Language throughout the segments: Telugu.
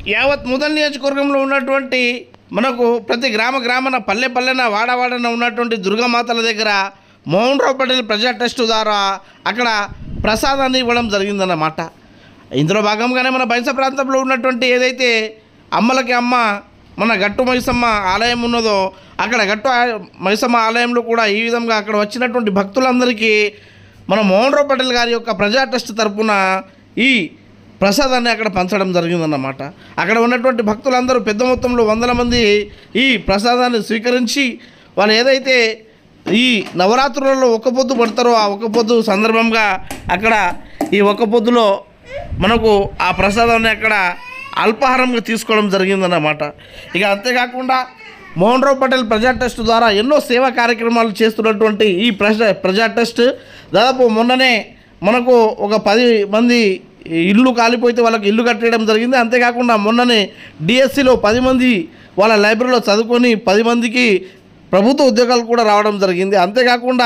యావత్ ముదల్ నియోజకవర్గంలో ఉన్నటువంటి మనకు ప్రతి గ్రామ గ్రామన పల్లె పల్లెన వాడవాడన ఉన్నటువంటి దుర్గామాతల దగ్గర మోహన్ రావు పటేల్ ప్రజా ట్రస్ట్ ద్వారా అక్కడ ప్రసాదాన్ని ఇవ్వడం జరిగిందన్నమాట ఇందులో భాగంగానే మన బైంస ప్రాంతంలో ఉన్నటువంటి ఏదైతే అమ్మలకి అమ్మ మన గట్టు మైసమ్మ ఆలయం ఉన్నదో అక్కడ గట్టు ఆ- మైసమ్మ ఆలయంలో కూడా ఈ విధంగా అక్కడ వచ్చినటువంటి భక్తులందరికీ మన మోహన్ రావు పటేల్ గారి యొక్క ప్రజా ట్రస్ట్ తరపున ఈ ప్రసాదాన్ని అక్కడ పంచడం జరిగిందన్నమాట అక్కడ ఉన్నటువంటి భక్తులందరూ పెద్ద మొత్తంలో వందల మంది ఈ ప్రసాదాన్ని స్వీకరించి వాళ్ళు ఏదైతే ఈ నవరాత్రులలో ఒక్క పొద్దు పడతారో ఆ ఒక్క పొద్దు సందర్భంగా అక్కడ ఈ ఒక్క పొద్దులో మనకు ఆ ప్రసాదాన్ని అక్కడ అల్పాహారంగా తీసుకోవడం జరిగిందన్నమాట ఇక అంతేకాకుండా మోహన్ రావు పటేల్ ప్రజా ట్రస్ట్ ద్వారా ఎన్నో సేవా కార్యక్రమాలు చేస్తున్నటువంటి ఈ ప్రజా ప్రజా ట్రస్ట్ దాదాపు మొన్ననే మనకు ఒక పది మంది ఇల్లు కాలిపోతే వాళ్ళకి ఇల్లు కట్టడం జరిగింది అంతేకాకుండా మొన్ననే డిఎస్సిలో పది మంది వాళ్ళ లైబ్రరీలో చదువుకొని పది మందికి ప్రభుత్వ ఉద్యోగాలు కూడా రావడం జరిగింది అంతేకాకుండా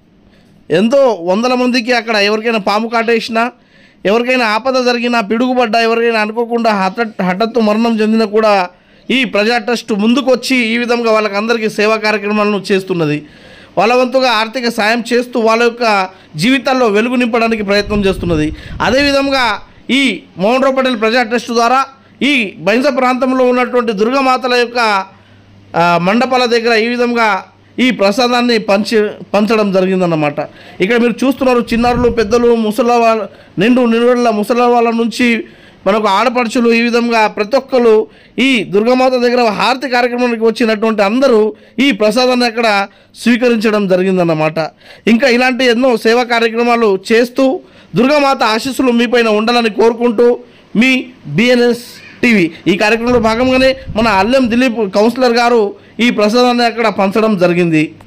ఎంతో వందల మందికి అక్కడ ఎవరికైనా పాము కాటేసినా ఎవరికైనా ఆపద జరిగినా పిడుగుపడ్డా ఎవరికైనా అనుకోకుండా హఠ హఠాత్తు మరణం చెందిన కూడా ఈ ప్రజా ట్రస్ట్ ముందుకు వచ్చి ఈ విధంగా వాళ్ళకి అందరికీ సేవా కార్యక్రమాలను చేస్తున్నది వాళ్ళ వంతుగా ఆర్థిక సాయం చేస్తూ వాళ్ళ యొక్క జీవితాల్లో వెలుగు నింపడానికి ప్రయత్నం చేస్తున్నది అదేవిధంగా ఈ మోహన్ రావు పటేల్ ప్రజా ట్రస్ట్ ద్వారా ఈ బైంస ప్రాంతంలో ఉన్నటువంటి దుర్గామాతల యొక్క ఆ, మండపాల దగ్గర ఈ విధంగా ఈ ప్రసాదాన్ని పంచి పంచడం జరిగిందన్నమాట ఇక్కడ మీరు చూస్తున్నారు చిన్నారులు పెద్దలు ముసల వాళ్ళ నిండు నిలువల ముసల వాళ్ళ నుంచి మనకు ఆడపడుచులు ఈ విధంగా ప్రతి ఒక్కరు ఈ దుర్గామాత దగ్గర హారతి కార్యక్రమానికి వచ్చినటువంటి అందరూ ఈ ప్రసాదాన్ని అక్కడ స్వీకరించడం జరిగిందన్నమాట ఇంకా ఇలాంటి ఎన్నో సేవా కార్యక్రమాలు చేస్తూ దుర్గామాత ఆశీస్సులు మీపైన ఉండాలని కోరుకుంటూ మీ బిఎన్ఎస్ టీవీ ఈ కార్యక్రమంలో భాగంగానే మన అల్లెం దిలీప్ కౌన్సిలర్ గారు ఈ ప్రసాదాన్ని అక్కడ పంచడం జరిగింది